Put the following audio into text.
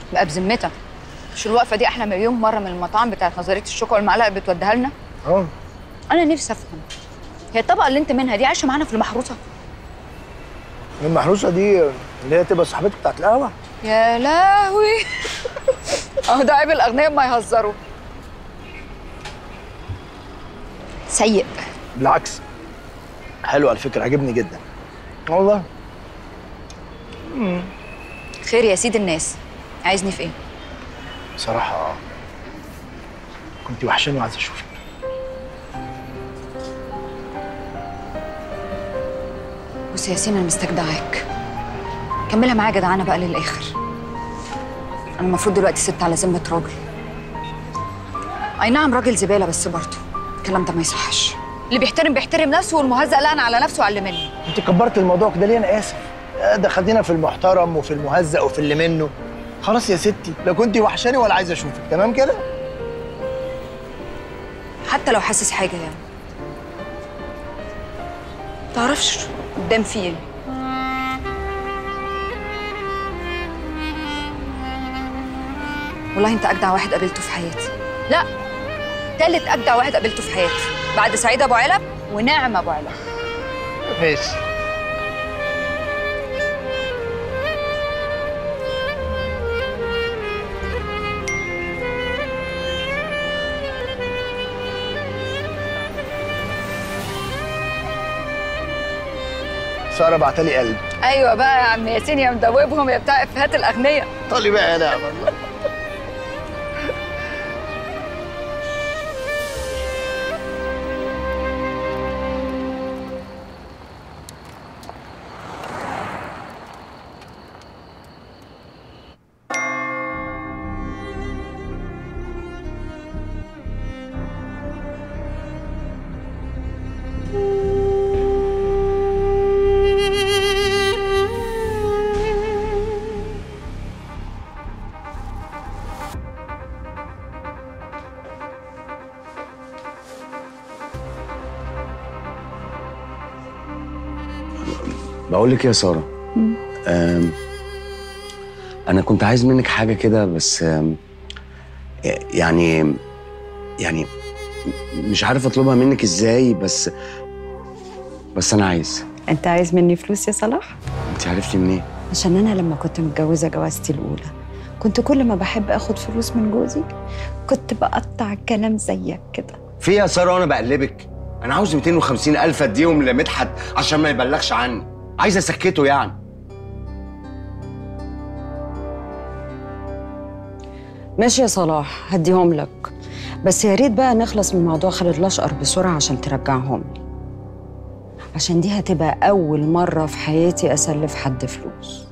بقى بذمتك مش الوقفه دي احلى مليون مره من المطاعم بتاعت نظريه الشوكه والمعلقه اللي بتوديها لنا اه انا نفسي افهم هي الطبقه اللي انت منها دي عايشه معانا في المحروسه المحروسه دي اللي هي تبقى صاحبتك بتاعت القهوه يا لهوي اهو ده عيب الاغنياء ما يهزروا سيء بالعكس حلو على فكره عجبني جدا والله خير يا سيد الناس عايزني في ايه بصراحه كنت وحشاني وعايز اشوفك بص يا ياسين انا مستجدعاك كملها معايا جدعانه بقى للاخر انا المفروض دلوقتي ست على ذمه راجل اي نعم راجل زباله بس برضه الكلام ده ما يصحش اللي بيحترم بيحترم نفسه والمهزأ لقن على نفسه وعلى اللي منه انت كبرت الموضوع كده ليه انا اسف آه، ده خلينا في المحترم وفي المهزأ وفي اللي منه خلاص يا ستي لا كنت وحشاني ولا عايز اشوفك تمام كده حتى لو حاسس حاجه يعني تعرفش قدام في ايه والله انت اجدع واحد قابلته في حياتي لا تالت اجدع واحد قابلته في حياتي بعد سعيد ابو علب ونعم ابو علب ماشي سارة بعتلي قلب ايوه بقى يا عم ياسين يا مدوبهم يا بتاع افيهات الاغنياء طالي بقى يا نعم والله بقول لك إيه يا ساره أم، انا كنت عايز منك حاجه كده بس أم، يعني يعني مش عارف اطلبها منك ازاي بس بس انا عايز انت عايز مني فلوس يا صلاح انت عرفتي منين عشان انا لما كنت متجوزه جوازتي الاولى كنت كل ما بحب اخد فلوس من جوزي كنت بقطع الكلام زيك كده في يا ساره وانا بقلبك انا عاوز 250 الف اديهم لمدحت عشان ما يبلغش عني عايز اسكته يعني ماشي يا صلاح هديهم لك بس يا ريت بقى نخلص من موضوع خالد الاشقر بسرعه عشان ترجعهم لي عشان دي هتبقى اول مره في حياتي اسلف حد فلوس